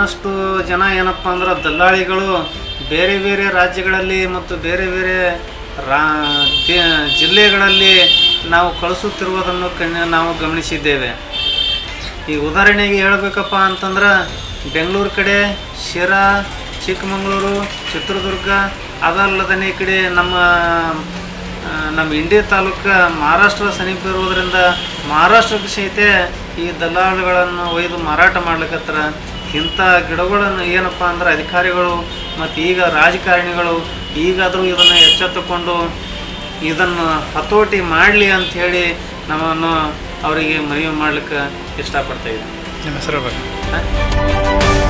ಬಹಳಷ್ಟು ಜನ ಏನಪ್ಪ ಅಂದ್ರೆ ದಲ್ಲಾಳಿಗಳು ಬೇರೆ ಬೇರೆ ರಾಜ್ಯಗಳಲ್ಲಿ ಮತ್ತು ಬೇರೆ ಬೇರೆ ರಾ ದೇ- ಜಿಲ್ಲೆಗಳಲ್ಲಿ ನಾವು ಕಳಿಸುತ್ತಿರುವುದನ್ನು ಕಣ್ಣು ನಾವು ಗಮನಿಸಿದ್ದೇವೆ ಈ ಉದಾಹರಣೆಗೆ ಹೇಳಬೇಕಪ್ಪ ಅಂತಂದ್ರೆ ಬೆಂಗಳೂರು ಕಡೆ ಶಿರಾ ಚಿಕ್ಕಮಗಳೂರು ಚಿತ್ರದುರ್ಗ ಅದಲ್ಲದೇ ಈ ಕಡೆ ನಮ್ಮ ಆ, ನಮ್ಮ ಇಂಡಿ ತಾಲೂಕು ಮಹಾರಾಷ್ಟ್ರ ಸಮೀಪ ಇರುವುದರಿಂದ ಮಹಾರಾಷ್ಟ್ರಕ್ಕೆ ಸಹಿತ ಈ ದಲ್ಲಾಳುಗಳನ್ನು ಒಯ್ದು ಮಾರಾಟ ಮಾಡ್ಲಿಕ್ಕತ್ತಾರ ಇಂಥ ಗಿಡಗಳನ್ನು ಏನಪ್ಪ ಅಂದ್ರೆ ಅಧಿಕಾರಿಗಳು ಮತ್ತು ಈಗ ರಾಜಕಾರಣಿಗಳು ಈಗಾದರೂ ಇದನ್ನು ಎಚ್ಚೆತ್ತುಕೊಂಡು ಇದನ್ನು ಹತೋಟಿ ಮಾಡಲಿ ಅಂಥೇಳಿ ನಮ್ಮನ್ನು ಅವರಿಗೆ ಮನವಿ ಮಾಡ್ಲಿಕ್ಕೆ ಇಷ್ಟಪಡ್ತಾ ಇದ್ದೀನಿ ನಿಮ್ಮ ಹೆಸರು ಹೇಳ್ಬೇಕು ಹಾಂ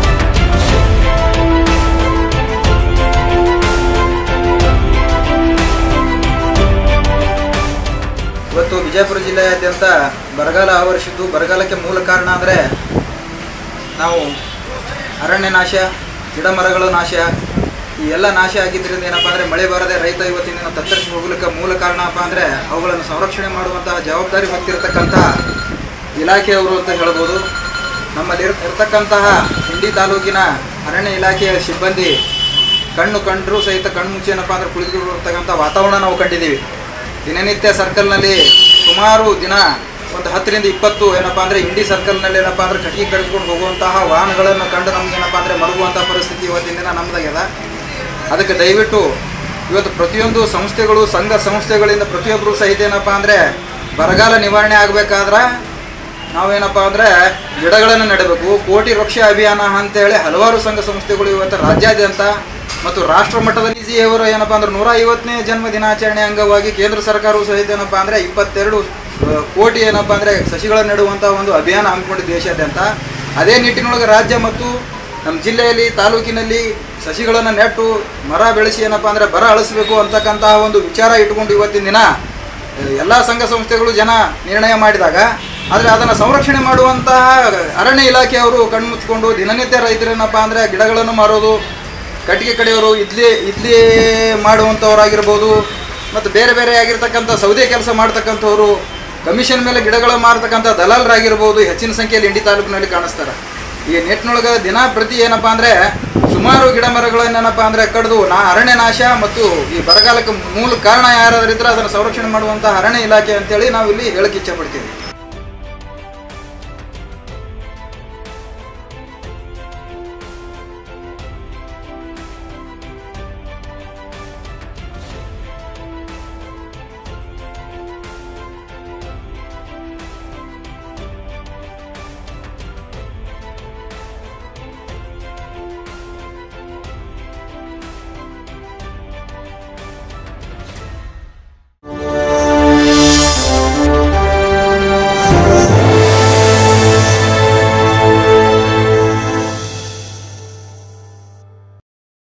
ಇವತ್ತು ವಿಜಯಪುರ ಜಿಲ್ಲೆಯಾದ್ಯಂತ ಬರಗಾಲ ಆವರಿಸಿದ್ದು ಬರಗಾಲಕ್ಕೆ ಮೂಲ ಕಾರಣ ಅಂದರೆ ನಾವು ಅರಣ್ಯ ನಾಶ ಗಿಡ ಮರಗಳ ನಾಶ ಈ ಎಲ್ಲ ನಾಶ ಆಗಿದ್ದರಿಂದ ಏನಪ್ಪ ಅಂದರೆ ಮಳೆ ಬಾರದೆ ರೈತ ಇವತ್ತಿನ ದಿನ ತತ್ತರಿಸಿ ಹೋಗ್ಲಿಕ್ಕೆ ಮೂಲ ಕಾರಣಪ್ಪ ಅಂದರೆ ಅವುಗಳನ್ನು ಸಂರಕ್ಷಣೆ ಮಾಡುವಂತಹ ಜವಾಬ್ದಾರಿ ಹೊತ್ತಿರತಕ್ಕಂಥ ಇಲಾಖೆಯವರು ಅಂತ ಹೇಳ್ಬೋದು ನಮ್ಮಲ್ಲಿ ಇರ್- ಇರ್ತಕ್ಕಂತಹ ಹಿಂಡಿ ತಾಲೂಕಿನ ಅರಣ್ಯ ಇಲಾಖೆಯ ಸಿಬ್ಬಂದಿ ಕಣ್ಣು ಕಂಡರೂ ಸಹಿತ ಕಣ್ಣು ಮುಚ್ಚಿ ಏನಪ್ಪ ಅಂದ್ರೆ ಕುಳಿತುಕೊಂಡಿರ್ತಕ್ಕಂಥ ವಾತಾವರಣ ನಾವು ಕಂಡಿದ್ದೀವಿ ದಿನನಿತ್ಯ ಸರ್ಕಲ್ನಲ್ಲಿ ಸುಮಾರು ದಿನ ಒಂದು ಹತ್ತರಿಂದ ಇಪ್ಪತ್ತು ಏನಪ್ಪ ಅಂದರೆ ಇಂಡಿ ಸರ್ಕಲ್ನಲ್ಲಿ ಏನಪ್ಪ ಅಂದ್ರೆ ಕಟ್ಟಿಗೆ ಕಡಿದುಕೊಂಡು ಹೋಗುವಂತಹ ವಾಹನಗಳನ್ನು ಕಂಡು ನಮ್ಗೆ ಏನಪ್ಪ ಅಂದರೆ ಮಲಗುವಂಥ ಪರಿಸ್ಥಿತಿ ಇವತ್ತಿನ ದಿನ ನಮ್ಮದಾಗ್ಯದ ಅದಕ್ಕೆ ದಯವಿಟ್ಟು ಇವತ್ತು ಪ್ರತಿಯೊಂದು ಸಂಸ್ಥೆಗಳು ಸಂಘ ಸಂಸ್ಥೆಗಳಿಂದ ಪ್ರತಿಯೊಬ್ಬರು ಸಹಿತ ಏನಪ್ಪ ಅಂದರೆ ಬರಗಾಲ ನಿವಾರಣೆ ಆಗಬೇಕಾದ್ರೆ ನಾವೇನಪ್ಪ ಅಂದರೆ ಗಿಡಗಳನ್ನು ನೆಡಬೇಕು ಕೋಟಿ ವೃಕ್ಷ ಅಭಿಯಾನ ಅಂತೇಳಿ ಹಲವಾರು ಸಂಘ ಸಂಸ್ಥೆಗಳು ಇವತ್ತು ರಾಜ್ಯಾದ್ಯಂತ ಮತ್ತು ರಾಷ್ಟ್ರ ಮಟ್ಟದಲ್ಲಿ ಅವರು ಏನಪ್ಪ ಅಂದ್ರೆ ನೂರ ಐವತ್ತನೇ ಜನ್ಮ ದಿನಾಚರಣೆ ಅಂಗವಾಗಿ ಕೇಂದ್ರ ಸರ್ಕಾರವು ಸಹಿತ ಏನಪ್ಪ ಅಂದರೆ ಇಪ್ಪತ್ತೆರಡು ಆ, ಕೋಟಿ ಏನಪ್ಪ ಅಂದರೆ ಸಸಿಗಳನ್ನು ನೆಡುವಂಥ ಒಂದು ಅಭಿಯಾನ ಹಮ್ಮಿಕೊಂಡಿದ್ದು ದೇಶಾದ್ಯಂತ ಅದೇ ನಿಟ್ಟಿನೊಳಗೆ ರಾಜ್ಯ ಮತ್ತು ನಮ್ಮ ಜಿಲ್ಲೆಯಲ್ಲಿ ತಾಲೂಕಿನಲ್ಲಿ ಸಸಿಗಳನ್ನು ನೆಟ್ಟು ಮರ ಬೆಳೆಸಿ ಏನಪ್ಪ ಅಂದರೆ ಬರ ಅಳಿಸ್ಬೇಕು ಅಂತಕ್ಕಂತಹ ಒಂದು ವಿಚಾರ ಇಟ್ಕೊಂಡು ಇವತ್ತಿನ ದಿನ ಎಲ್ಲ ಸಂಘ ಸಂಸ್ಥೆಗಳು ಜನ ನಿರ್ಣಯ ಮಾಡಿದಾಗ ಆದರೆ ಅದನ್ನು ಸಂರಕ್ಷಣೆ ಮಾಡುವಂತಹ ಅರಣ್ಯ ಇಲಾಖೆಯವರು ಕಣ್ಮುಚ್ಕೊಂಡು ದಿನನಿತ್ಯ ರೈತರೇನಪ್ಪ ಅಂದರೆ ಗಿಡಗಳನ್ನು ಮಾರೋದು ಕಟ್ಟಿಗೆ ಕಡೆಯವರು ಇಡ್ಲಿ ಇಡ್ಲಿ ಮಾಡುವಂಥವ್ರಾಗಿರ್ಬೋದು ಮತ್ತು ಬೇರೆ ಬೇರೆ ಆಗಿರ್ತಕ್ಕಂಥ ಸೌದೆ ಕೆಲಸ ಮಾಡ್ತಕ್ಕಂಥವ್ರು ಕಮಿಷನ್ ಮೇಲೆ ಗಿಡಗಳು ಮಾರ್ತಕ್ಕಂಥ ದಲಾಲರಾಗಿರ್ಬೋದು ಹೆಚ್ಚಿನ ಸಂಖ್ಯೆಯಲ್ಲಿ ಇಂಡಿ ತಾಲೂಕಿನಲ್ಲಿ ಕಾಣಿಸ್ತಾರೆ ಈ ನೆಟ್ನೊಳಗೆ ದಿನ ಪ್ರತಿ ಏನಪ್ಪ ಅಂದರೆ ಸುಮಾರು ಗಿಡ ಮರಗಳನ್ನೇನಪ್ಪ ಅಂದರೆ ಕಡಿದು ನಾ ಅರಣ್ಯ ನಾಶ ಮತ್ತು ಈ ಬರಗಾಲಕ್ಕೆ ಮೂಲ ಕಾರಣ ಯಾರಾದ್ರೂ ಇದ್ರೆ ಅದನ್ನು ಸಂರಕ್ಷಣೆ ಮಾಡುವಂಥ ಅರಣ್ಯ ಇಲಾಖೆ ಅಂತೇಳಿ ನಾವು ಇಲ್ಲಿ ಹೇಳಕ್ಕೆ ಇಚ್ಛೆ ಪಡ್ತೀವಿ